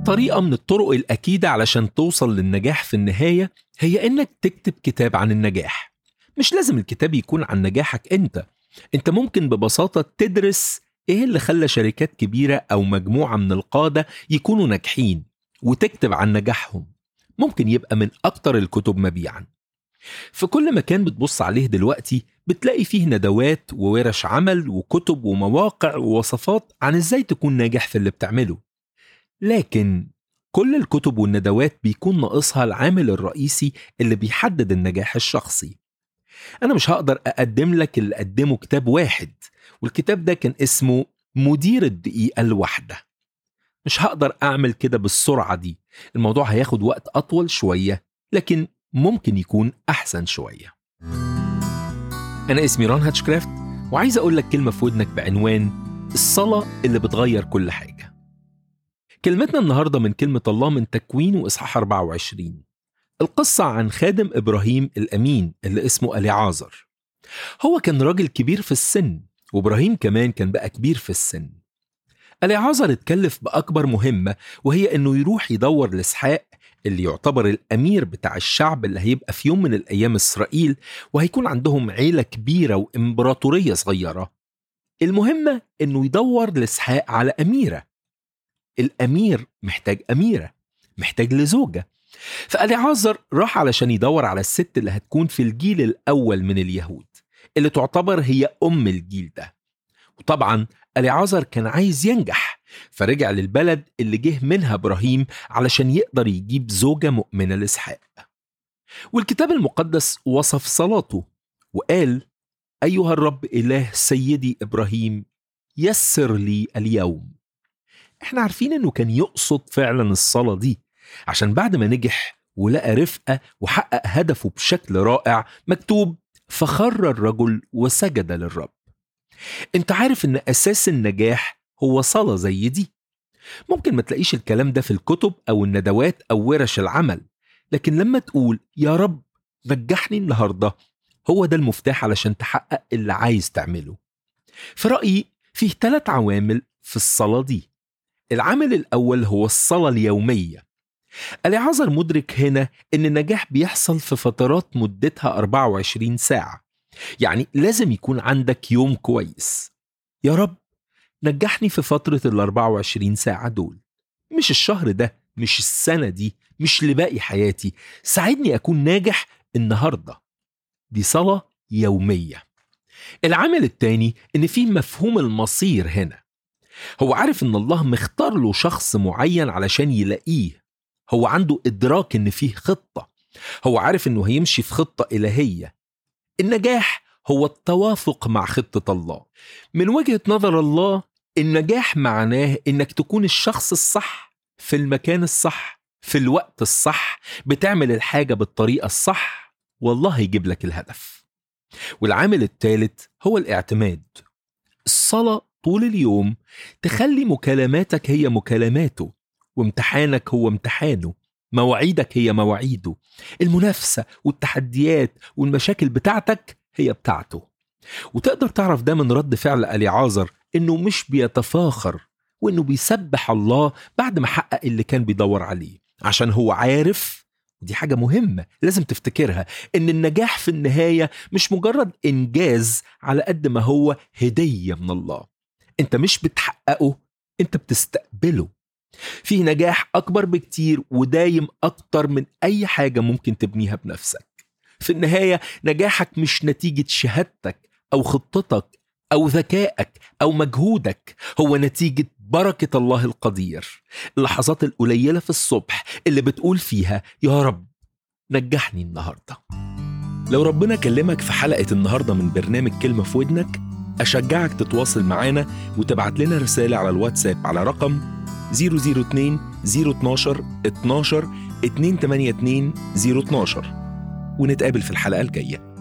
طريقة من الطرق الأكيدة علشان توصل للنجاح في النهاية هي إنك تكتب كتاب عن النجاح مش لازم الكتاب يكون عن نجاحك أنت أنت ممكن ببساطة تدرس إيه اللي خلى شركات كبيرة أو مجموعة من القادة يكونوا ناجحين وتكتب عن نجاحهم ممكن يبقى من أكتر الكتب مبيعا في كل مكان بتبص عليه دلوقتي بتلاقي فيه ندوات وورش عمل وكتب ومواقع ووصفات عن ازاي تكون ناجح في اللي بتعمله لكن كل الكتب والندوات بيكون ناقصها العامل الرئيسي اللي بيحدد النجاح الشخصي أنا مش هقدر أقدم لك اللي قدمه كتاب واحد والكتاب ده كان اسمه مدير الدقيقة الواحدة مش هقدر أعمل كده بالسرعة دي الموضوع هياخد وقت أطول شوية لكن ممكن يكون أحسن شوية أنا اسمي ران هاتشكرافت وعايز أقول لك كلمة في ودنك بعنوان الصلاة اللي بتغير كل حاجة كلمتنا النهاردة من كلمة الله من تكوين وإصحاح 24 القصة عن خادم إبراهيم الأمين اللي اسمه أليعازر هو كان راجل كبير في السن وإبراهيم كمان كان بقى كبير في السن أليعازر اتكلف بأكبر مهمة وهي إنه يروح يدور لإسحاق اللي يعتبر الأمير بتاع الشعب اللي هيبقى في يوم من الأيام إسرائيل وهيكون عندهم عيلة كبيرة وإمبراطورية صغيرة المهمة إنه يدور لإسحاق على أميرة الأمير محتاج أميرة محتاج لزوجة فأليعازر راح علشان يدور على الست اللي هتكون في الجيل الأول من اليهود اللي تعتبر هي أم الجيل ده وطبعا أليعازر كان عايز ينجح فرجع للبلد اللي جه منها إبراهيم علشان يقدر يجيب زوجة مؤمنة لإسحاق والكتاب المقدس وصف صلاته وقال أيها الرب إله سيدي إبراهيم يسر لي اليوم احنا عارفين انه كان يقصد فعلا الصلاة دي عشان بعد ما نجح ولقى رفقة وحقق هدفه بشكل رائع مكتوب فخر الرجل وسجد للرب انت عارف ان اساس النجاح هو صلاة زي دي ممكن ما تلاقيش الكلام ده في الكتب او الندوات او ورش العمل لكن لما تقول يا رب نجحني النهاردة هو ده المفتاح علشان تحقق اللي عايز تعمله في رأيي فيه ثلاث عوامل في الصلاة دي العامل الأول هو الصلاة اليومية اليعازر مدرك هنا ان النجاح بيحصل في فترات مدتها 24 ساعة يعني لازم يكون عندك يوم كويس يا رب نجحني في فترة ال 24 ساعة دول مش الشهر ده مش السنة دي مش لباقي حياتي ساعدني أكون ناجح النهاردة دي صلاة يومية العامل التاني إن في مفهوم المصير هنا هو عارف إن الله مختار له شخص معين علشان يلاقيه هو عنده إدراك إن فيه خطة هو عارف إنه هيمشي في خطة إلهية النجاح هو التوافق مع خطة الله من وجهة نظر الله النجاح معناه إنك تكون الشخص الصح في المكان الصح في الوقت الصح بتعمل الحاجة بالطريقة الصح والله هيجيب لك الهدف والعامل الثالث هو الاعتماد الصلاة طول اليوم تخلي مكالماتك هي مكالماته وامتحانك هو امتحانه مواعيدك هي مواعيده المنافسة والتحديات والمشاكل بتاعتك هي بتاعته وتقدر تعرف ده من رد فعل أليعازر إنه مش بيتفاخر وإنه بيسبح الله بعد ما حقق اللي كان بيدور عليه عشان هو عارف دي حاجة مهمة لازم تفتكرها إن النجاح في النهاية مش مجرد إنجاز على قد ما هو هدية من الله أنت مش بتحققه أنت بتستقبله فيه نجاح أكبر بكتير ودايم أكتر من أي حاجة ممكن تبنيها بنفسك في النهاية نجاحك مش نتيجة شهادتك أو خطتك أو ذكائك أو مجهودك هو نتيجة بركة الله القدير اللحظات القليلة في الصبح اللي بتقول فيها يا رب نجحني النهاردة لو ربنا كلمك في حلقة النهاردة من برنامج كلمة في ودنك أشجعك تتواصل معانا وتبعت لنا رسالة على الواتساب على رقم 002 012 12 282 012 ونتقابل في الحلقة الجاية